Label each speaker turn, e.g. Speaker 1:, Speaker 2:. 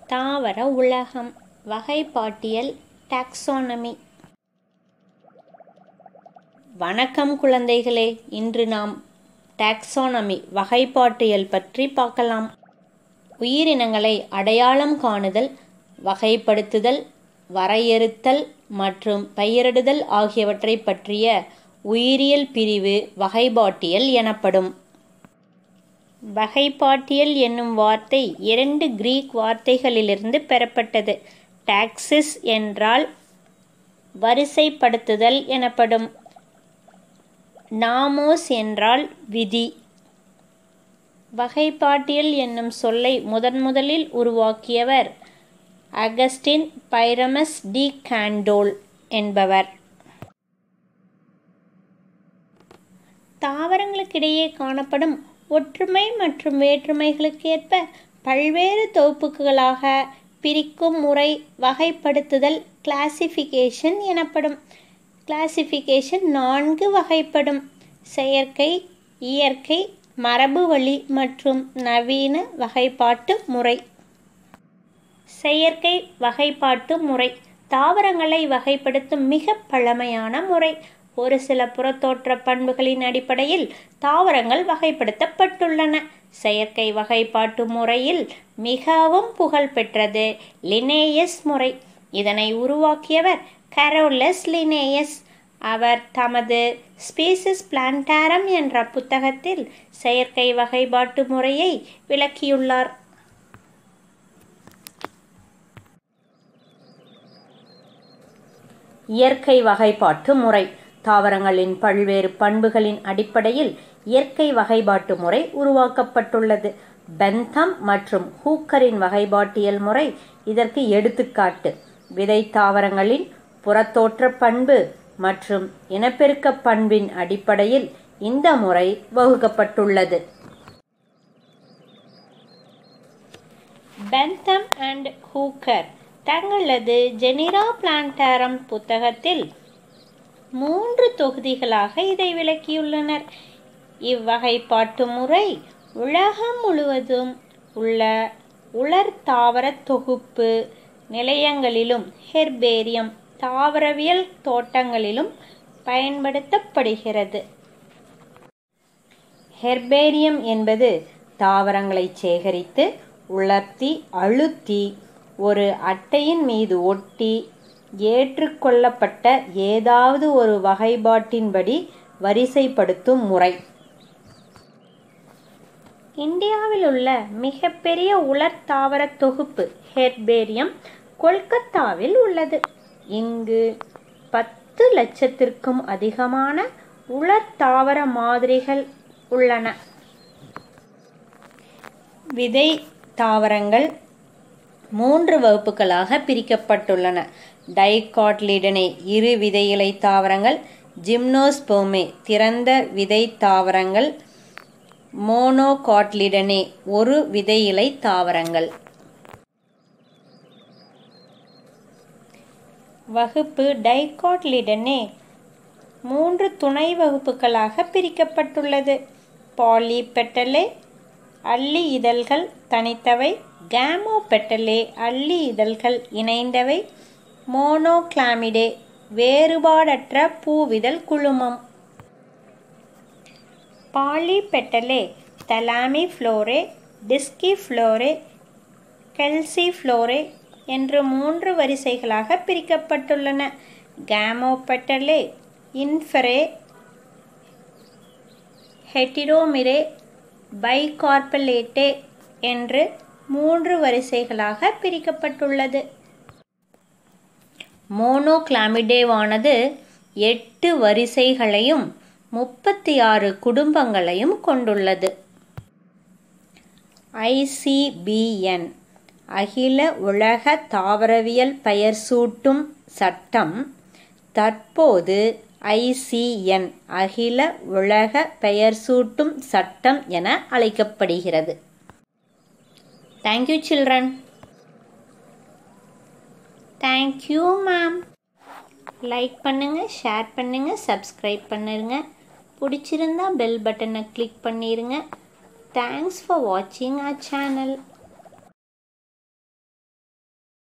Speaker 1: தாவர உலகம் வகைப்பாட்டியல் டாக்ஸானமி வணக்கம் குழந்தைகளே இன்று நாம் டாக்ஸானமி வகைப்பாட்டியல் பற்றி பார்க்கலாம் உயிரினங்களை அடையாளம் காணுதல் வகைப்படுத்துதல் வரையறுத்தல் மற்றும் பெயரிடுதல் ஆகியவற்றை பற்றிய உயிரியல் பிரிவு வகைப்பாட்டியல் எனப்படும் வகைப்பாட்டியல் என்னும் வார்த்தை இரண்டு கிரீக் வார்த்தைகளிலிருந்து பெறப்பட்டது டாக்ஸிஸ் என்றால் வரிசைப்படுத்துதல் எனப்படும் நாமோஸ் என்றால் விதி வகைப்பாட்டியல் என்னும் சொல்லை முதன் முதலில் உருவாக்கியவர் அகஸ்டின் பைரமஸ் டி காண்டோல் என்பவர் தாவரங்களுக்கிடையே காணப்படும் ஒற்றுமை மற்றும் வேற்றுமைகளுக்கு ஏற்ப பல்வேறு தொகுப்புகளாக பிரிக்கும் முறை வகைப்படுத்துதல் கிளாசிஃபிகேஷன் எனப்படும் கிளாசிஃபிகேஷன் நான்கு வகைப்படும் செயற்கை இயற்கை மரபு வழி மற்றும் நவீன வகைப்பாட்டு முறை செயற்கை வகைப்பாட்டு முறை தாவரங்களை வகைப்படுத்தும் மிக பழமையான முறை ஒரு சில புறத்தோற்ற பண்புகளின் அடிப்படையில் தாவரங்கள் வகைப்படுத்தப்பட்டுள்ளன செயற்கை வகைப்பாட்டு முறையில் மிகவும் புகழ்பெற்றது லினேயஸ் முறை இதனை உருவாக்கியவர் கரோலஸ் லினேயஸ் அவர் தமது ஸ்பீசிஸ் பிளான்டாரம் என்ற புத்தகத்தில் செயற்கை வகைப்பாட்டு முறையை விளக்கியுள்ளார் இயற்கை வகைப்பாட்டு முறை தாவரங்களின் பல்வேறு பண்புகளின் அடிப்படையில் இயற்கை வகைப்பாட்டு முறை உருவாக்கப்பட்டுள்ளது பெந்தம் மற்றும் ஹூக்கரின் வகைப்பாட்டியல் முறை இதற்கு எடுத்துக்காட்டு விதை தாவரங்களின் புறத்தோற்ற பண்பு மற்றும் இனப்பெருக்க பண்பின் அடிப்படையில் இந்த முறை வகுக்கப்பட்டுள்ளது பெந்தம் அண்ட் ஹூக்கர் தங்களது ஜெனிரா பிளான்டாரம் புத்தகத்தில் மூன்று தொகுதிகளாக இதை விளக்கியுள்ளனர் இவ்வகைப்பாட்டு முறை உலகம் முழுவதும் உள்ள உலர் தாவர தொகுப்பு நிலையங்களிலும் ஹெர்பேரியம் தாவரவியல் தோட்டங்களிலும் பயன்படுத்தப்படுகிறது ஹெர்பேரியம் என்பது தாவரங்களை சேகரித்து உலர்த்தி அழுத்தி ஒரு அட்டையின் மீது ஒட்டி ஏற்றுக்கொள்ளப்பட்ட ஏதாவது ஒரு வகைப்பாட்டின்படி வரிசைப்படுத்தும் முறை இந்தியாவில் உள்ள மிகப்பெரிய உலர் தாவர தொகுப்பு ஹெர்பேரியம் கொல்கத்தாவில் உள்ளது இங்கு பத்து லட்சத்திற்கும் அதிகமான உலர் தாவர மாதிரிகள் உள்ளன விதை தாவரங்கள் மூன்று வகுப்புகளாக பிரிக்கப்பட்டுள்ளன டைகாட்லிடனே இரு விதையிலை தாவரங்கள் ஜிம்னோஸ்போமே திறந்த விதை தாவரங்கள் மோனோகாட்லிடனே ஒரு விதையிலை தாவரங்கள் வகுப்பு டைகாட்லிடனே மூன்று துணை வகுப்புகளாக பிரிக்கப்பட்டுள்ளது பாலிபெட்டலே அள்ளி இதழ்கள் தனித்தவை கேமோபெட்டலே அள்ளி இதழ்கள் இணைந்தவை மோனோகிளாமிடே வேறுபாடற்ற பூவிதழ் குழுமம் பாலிபெட்டலே தலாமி ஃப்ளோரே டிஸ்கி ஃப்ளோரே கெல்சி ஃப்ளோரே என்று மூன்று வரிசைகளாக பிரிக்கப்பட்டுள்ளன கேமோபெட்டலே இன்ஃபரே ஹெட்டிரோமிரே பைகார்பலேட்டே என்று மூன்று வரிசைகளாக பிரிக்கப்பட்டுள்ளது மோனோகிளாமிடேவானது எட்டு வரிசைகளையும் முப்பத்தி ஆறு குடும்பங்களையும் கொண்டுள்ளது ஐசிபிஎன் அகில உலக தாவரவியல் பெயர் சூட்டும் சட்டம் தற்போது ஐசிஎன் அகில உலக பெயர் சூட்டும் சட்டம் என அழைக்கப்படுகிறது thank you children thank you ma'am like பண்ணுங்கள் ஷேர் பண்ணுங்கள் சப்ஸ்கிரைப் பண்ணுங்க பிடிச்சிருந்தா பெல் பட்டனை கிளிக் பண்ணிடுங்க தேங்க்ஸ் ஃபார் வாட்சிங் our சேனல்